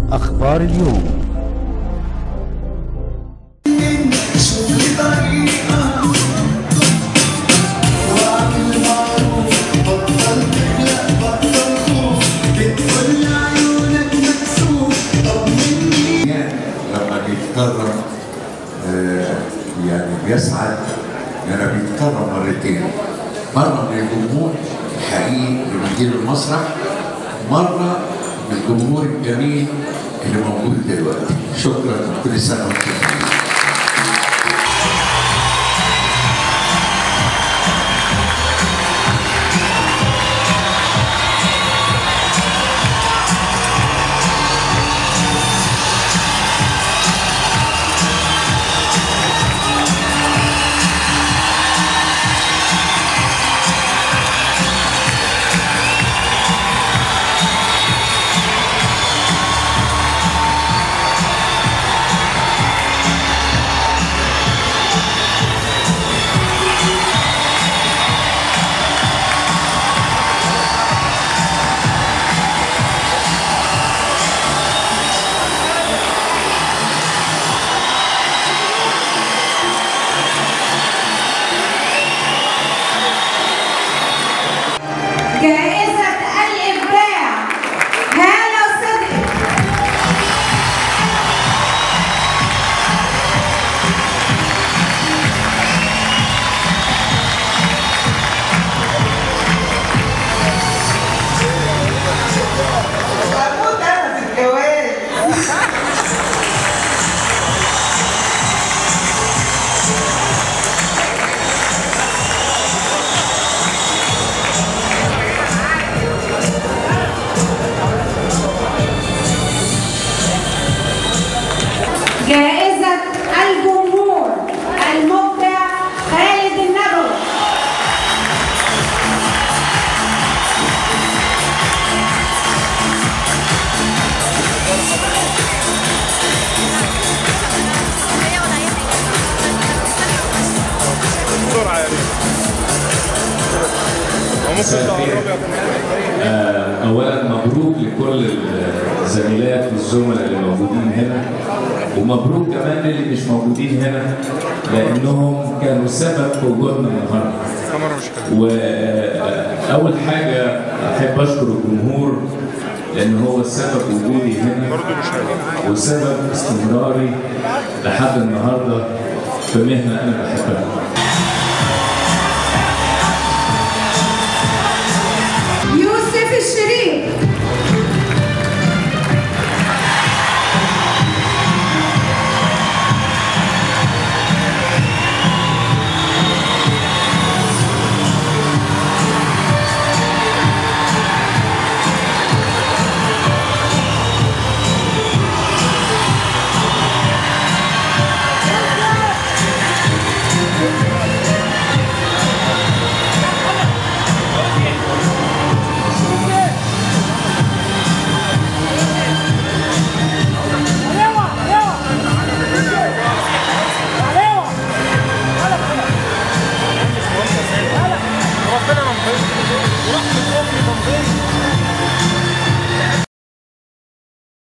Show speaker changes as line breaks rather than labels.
أخبار اليوم
لما بيتكرر آه، يعني بيسعد لما بيتكرر مرتين مرة من الجمهور الحقيقي اللي بيجي المسرح مرة من الجمهور الجميل اللي موجود دلوقتي شكرا كل سنة وانتم طيبين
جائزة الإبداع هالة صدقي
هموت انا في الجواز
جائزة الجمهور المبدع خالد النبوي
بسرعه يعني او ممكن تقرب
آه، اولا مبروك لكل الزميلات والزملاء اللي موجودين هنا ومبروك كمان للي مش موجودين هنا لانهم كانوا سبب في وجودنا النهارده
الكاميرا مش كده
واول حاجه احب اشكر الجمهور لان هو السبب وجودي هنا
برضه مش هيبقى
وسبب استمراري لحد النهارده في مهنه انا بحبها